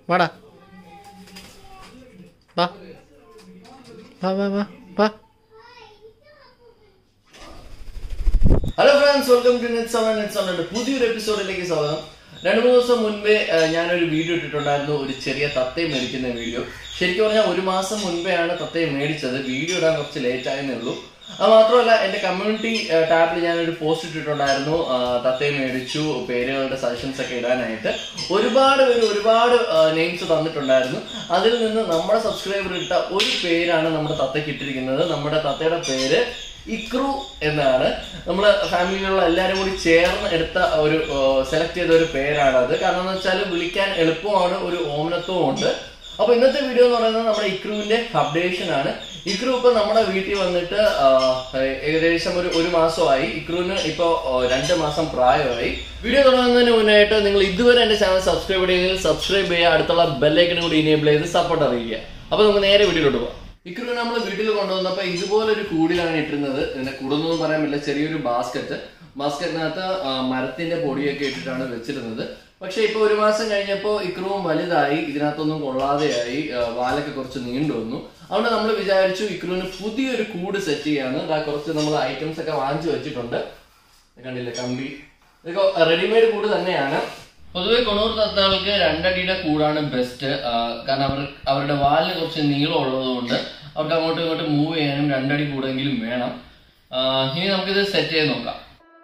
വാടാ വാ വാ വാ വാ വാ hello friends welcome to net seven net സെവൻ്റെ പുതിയൊരു എപ്പിസോഡിലേക്ക് സ്വാഗതം രണ്ട് മൂന്ന് ദിവസം മുൻപേ ആ, ഞാനൊരു വീഡിയോ ഇട്ടിട്ടുണ്ടായിരുന്നു ഒരു ചെറിയ തത്തയെ മേടിക്കുന്ന വീഡിയോ ശരിക്കും പറഞ്ഞാൽ ഒരു മാസം മുൻപെയാണ് തത്തയെ മേടിച്ചത് വീഡിയോ ഇടാൻ കുറച്ച് ലേറ്റ് ആയെന്നേ ഉള്ളൂ അത് മാത്രമല്ല എൻ്റെ കമ്മ്യൂണിറ്റി ടാബിൽ ഞാനൊരു പോസ്റ്റ് ഇട്ടിട്ടുണ്ടായിരുന്നു ആ, തത്തയെ മേടിച്ചു പേരുകളുടെ സജഷൻസ് ഒക്കെ ഇടാനായിട്ട് ഒരുപാട് പേര് ഒരുപാട് നെയിംസ് തന്നിട്ടുണ്ടായിരുന്നു അതിൽ നിന്ന് നമ്മുടെ സബ്സ്ക്രൈബർ ഇട്ട ഒരു പേരാണ് നമ്മുടെ തത്തയ്ക്ക് ഇട്ടിരിക്കുന്നത് നമ്മുടെ തത്തയുടെ പേര് ഇക്രു എന്നാണ് നമ്മൾ ഫാമിലിയിലുള്ള എല്ലാവരും കൂടി ചേർന്ന് എടുത്ത ഒരു സെലക്ട് ചെയ്ത ഒരു പേരാണത് കാരണം എന്ന് വെച്ചാൽ വിളിക്കാൻ എളുപ്പമാണ് ഒരു ഓമനത്വവും ഉണ്ട് അപ്പൊ ഇന്നത്തെ വീഡിയോ എന്ന് പറയുന്നത് നമ്മുടെ ഇക്രുവിന്റെ അപ്ഡേഷൻ ആണ് ഇക്രു ഇപ്പൊ നമ്മുടെ വീട്ടിൽ വന്നിട്ട് ആ, ഏകദേശം ഒരു ഒരു മാസമായി ഇക്രുവിന് ഇപ്പൊ ആ, രണ്ട് മാസം പ്രായമായി വീഡിയോ തുടങ്ങുന്നതിന് മുന്നായിട്ട് നിങ്ങൾ ഇതുവരെ എന്റെ ചാനൽ സബ്സ്ക്രൈബ് ചെയ്തെങ്കിൽ സബ്സ്ക്രൈബ് ചെയ്യുക അടുത്തുള്ള ബെല്ലൈക്കനും കൂടി ഇനേബിൾ ചെയ്ത് സപ്പോർട്ട് അറിയിക്കുക അപ്പൊ നമുക്ക് നേരെ വീഡിയോയിലോട്ട് പോകാം ഇക്രു നമ്മൾ വീട്ടിൽ കൊണ്ടുവന്നപ്പോ ഇതുപോലൊരു കൂടിലാണ് ഇട്ടിരുന്നത് ഇതിന്റെ കൂടുന്നൊന്നും പറയാൻ പറ്റില്ല ചെറിയൊരു ബാസ്ക്കറ്റ് ബാസ്ക്കറ്റിനകത്ത് ആ, മരത്തിന്റെ പൊടിയൊക്കെ ഇട്ടിട്ടാണ് വെച്ചിരുന്നത് പക്ഷെ ഇപ്പൊ ഒരു മാസം കഴിഞ്ഞപ്പോ ഇക്രുവും വലുതായി ഇതിനകത്തൊന്നും കൊള്ളാതെയായി ആ, വാലൊക്കെ കുറച്ച് നീണ്ടു വന്നു അതുകൊണ്ട് നമ്മൾ വിചാരിച്ചു ഇക്രുവിന് പുതിയൊരു കൂട് സെറ്റ് ചെയ്യാന്ന് ദാ കുറച്ച് നമ്മൾ ഐറ്റംസ് ഒക്കെ വാങ്ങിച്ചു വെച്ചിട്ടുണ്ട് ഇത് കണ്ടില്ലേ കമ്പി ഇതൊക്കെ റെഡിമെയ്ഡ് കൂട് തന്നെയാണ് പൊതുവെ കൊണൂർ തത്തകൾക്ക് രണ്ടടിയുടെ കൂടാണ് ബെസ്റ്റ് കാരണം അവർ അവരുടെ വാലിന് കുറച്ച് നീളം ഉള്ളതുകൊണ്ട് അവർക്ക് അങ്ങോട്ടും ഇങ്ങോട്ടും മൂവ് ചെയ്യാനും രണ്ടടി കൂടെങ്കിലും വേണം ആ, ഇനി നമുക്കിത് സെറ്റ് ചെയ്ത് നോക്കാം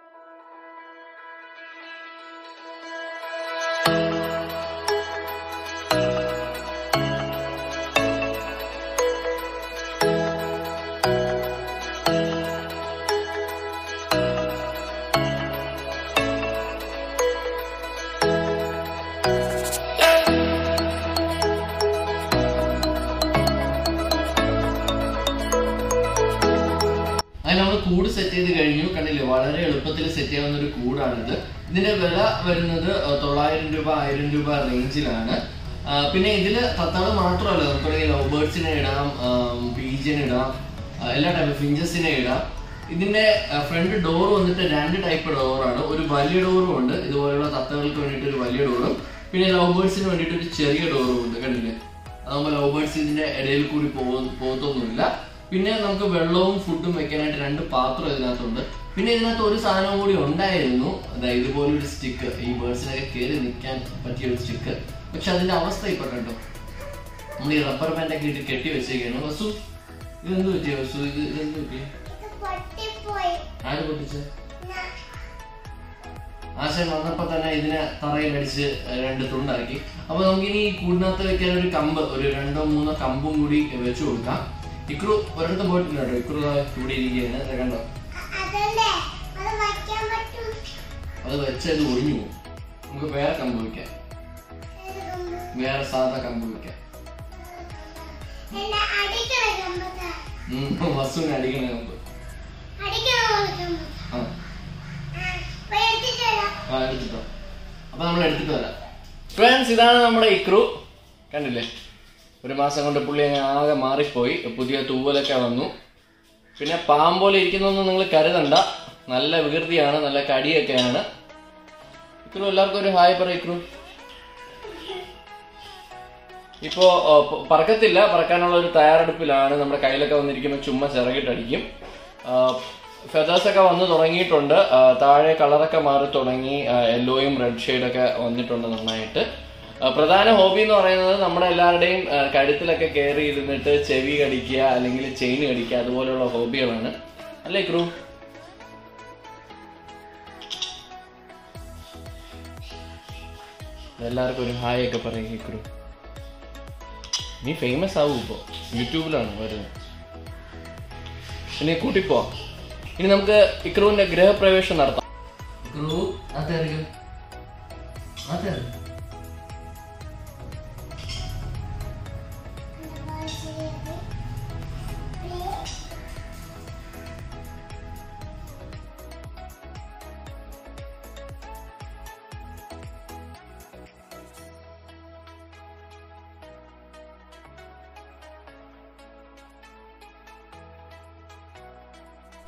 അതിന് നമ്മൾ കൂട് സെറ്റ് ചെയ്ത് കഴിഞ്ഞു കണ്ടില്ലേ വളരെ എളുപ്പത്തിൽ സെറ്റ് ചെയ്യാവുന്ന ഒരു കൂടാണിത് ഇതിന്റെ വില വരുന്നത് ആ, തൊള്ളായിരം രൂപ ആയിരം രൂപ റേഞ്ചിലാണ് ആ, പിന്നെ ഇതില് തത്തകൾ മാത്രമല്ല നമുക്ക് ലവ് ബേർഡ്സിനെ ഇടാം പീജിനെ ഇടാം ആ, എല്ലാ ടൈപ്പ് ഫിഞ്ചസിനെ ഇടാം ഇതിന്റെ ഫ്രണ്ട് ഡോർ വന്നിട്ട് രണ്ട് ടൈപ്പ് ഡോറാണ് ഒരു വലിയ ഡോറും ഉണ്ട് ഇതുപോലെയുള്ള തത്തകൾക്ക് വേണ്ടിയിട്ട് ഒരു വലിയ ഡോറും പിന്നെ ലവ് ബേർഡ്സിന് വേണ്ടിയിട്ട് ഒരു ചെറിയ ഡോറും ഉണ്ട് കണ്ടില്ലേ അതാകുമ്പോൾ ലവ് ബേർഡ്സ് ഇതിന്റെ ഇടയിൽ കൂടി പോകു- പോകത്തൊന്നുമില്ല പിന്നെ നമുക്ക് വെള്ളവും ഫുഡും വെക്കാനായിട്ട് രണ്ട് പാത്രം ഇതിനകത്തുണ്ട് പിന്നെ ഇതിനകത്ത് ഒരു സാധനം കൂടി ഉണ്ടായിരുന്നു അതായത് ഇതുപോലെ ഒരു സ്റ്റിക്ക് ഈ ബേർഡ്സിനൊക്കെ കയറി നിൽക്കാൻ പറ്റിയ ഒരു സ്റ്റിക്ക് പക്ഷെ അതിന്റെ അവസ്ഥ ഇപ്പൊ കണ്ടോ നമ്മൾ ഈ റബ്ബർ ബാൻഡ് ഒക്കെ ഇട്ട് കെട്ടി വെച്ചേക്കാണ് വസു ഇതെന്ത് പറ്റിയ വസു ഇത് ഇതെന്ത് പറ്റിയ ആര് പൊട്ടിച്ച ആശാൻ വന്നപ്പോ തന്നെ ഇതിനെ തറയിലടിച്ച് രണ്ട് തുണ്ടാക്കി അപ്പൊ നമുക്കിനി ഈ കൂടിനകത്ത് വെക്കാൻ ഒരു കമ്പ് ഒരു രണ്ടോ മൂന്നോ കമ്പും കൂടി വെച്ചു കൊടുക്കാം ഇക്രു ഒരിടത്തും പോയിട്ടില്ല കേട്ടോ ഇക്രു ദാ ഇവിടെ ഇരിക്കുകയാണ് ദേ കണ്ടോ അത് വെച്ചത് ഒഴിഞ്ഞു പോകും നമുക്ക് വേറെ കമ്പ് വെക്കാം വേറെ സാധാ കമ്പ് വെക്കാം ഉം, വസുവിനെ അടിക്കണ കമ്പ് ആ ആ എടുത്തിട്ടോ അപ്പൊ നമ്മൾ എടുത്തിട്ട് വരാം ഫ്രണ്ട്സ് ഇതാണ് നമ്മുടെ ഇക്രു കണ്ടില്ലേ ഒരു മാസം കൊണ്ട് പുള്ളി അങ്ങ് ആകെ മാറിപ്പോയി പുതിയ തൂവലൊക്കെ വന്നു പിന്നെ പാമ്പ് ഇരിക്കുന്നൊന്നും നിങ്ങൾ കരുതണ്ട നല്ല വികൃതിയാണ് നല്ല കടിയൊക്കെയാണ് ഇക്രു എല്ലാവർക്കും ഒരു ഹായ് പറ ഇക്രു ഇപ്പോ ആ, പ- പറക്കത്തില്ല പറക്കാനുള്ള ഒരു തയ്യാറെടുപ്പിലാണ് നമ്മുടെ കയ്യിലൊക്കെ വന്നിരിക്കുമ്പോൾ ചുമ്മാ ചിറകിട്ടടിക്കും ഫെദേഴ്സ് ഒക്കെ വന്ന് തുടങ്ങിയിട്ടുണ്ട് ആ, താഴെ കളറൊക്കെ മാറി തുടങ്ങി യെല്ലോയും റെഡ് ഷെയ്ഡൊക്കെ വന്നിട്ടുണ്ട് നന്നായിട്ട് ആ, പ്രധാന ഹോബി എന്ന് പറയുന്നത് നമ്മുടെ എല്ലാവരുടെയും ആ, കഴുത്തിലൊക്കെ കയറി ഇരുന്നിട്ട് ചെവി കടിക്കുക അല്ലെങ്കിൽ ചെയിൻ കടിക്കുക അതുപോലെയുള്ള ഹോബികളാണ് അല്ലേ ക്രൂ എല്ലാവർക്കും ഒരു ഹായ് ഒക്കെ പറയും ക്രൂ നീ ഫേമസ് ആവും ഇപ്പോ യൂട്യൂബിലാണ് വരുന്നത് ഇനി കൂട്ടിപ്പോ ഇനി നമുക്ക് ഇക്രുവിന്റെ ഗൃഹപ്രവേശം നടത്താം ഇക്രു അതായിരിക്കും അതായിരിക്കും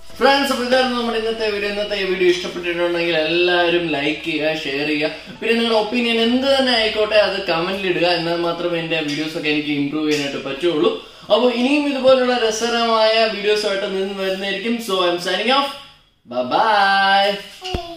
ഫ്രണ്ട്സ് അപ്പോൾ ഇതായിരുന്നു നമ്മുടെ ഇന്നത്തെ വീഡിയോ ഇന്നത്തെ ഈ വീഡിയോ ഇഷ്ടപ്പെട്ടിട്ടുണ്ടെങ്കിൽ എല്ലാവരും ലൈക്ക് ചെയ്യുക ഷെയർ ചെയ്യുക പിന്നെ നിങ്ങളുടെ ഒപ്പീനിയൻ എന്ത് തന്നെ ആയിക്കോട്ടെ അത് കമന്റിൽ ഇടുക എന്നാൽ മാത്രമേ എന്റെ വീഡിയോസ് ഒക്കെ എനിക്ക് ഇമ്പ്രൂവ് ചെയ്യാനായിട്ട് പറ്റുള്ളൂ അപ്പോൾ ഇനിയും ഇതുപോലുള്ള രസകരമായ വീഡിയോസുമായിട്ട് നിന്ന് വരുന്നതായിരിക്കും so I'm signing off bye Hey.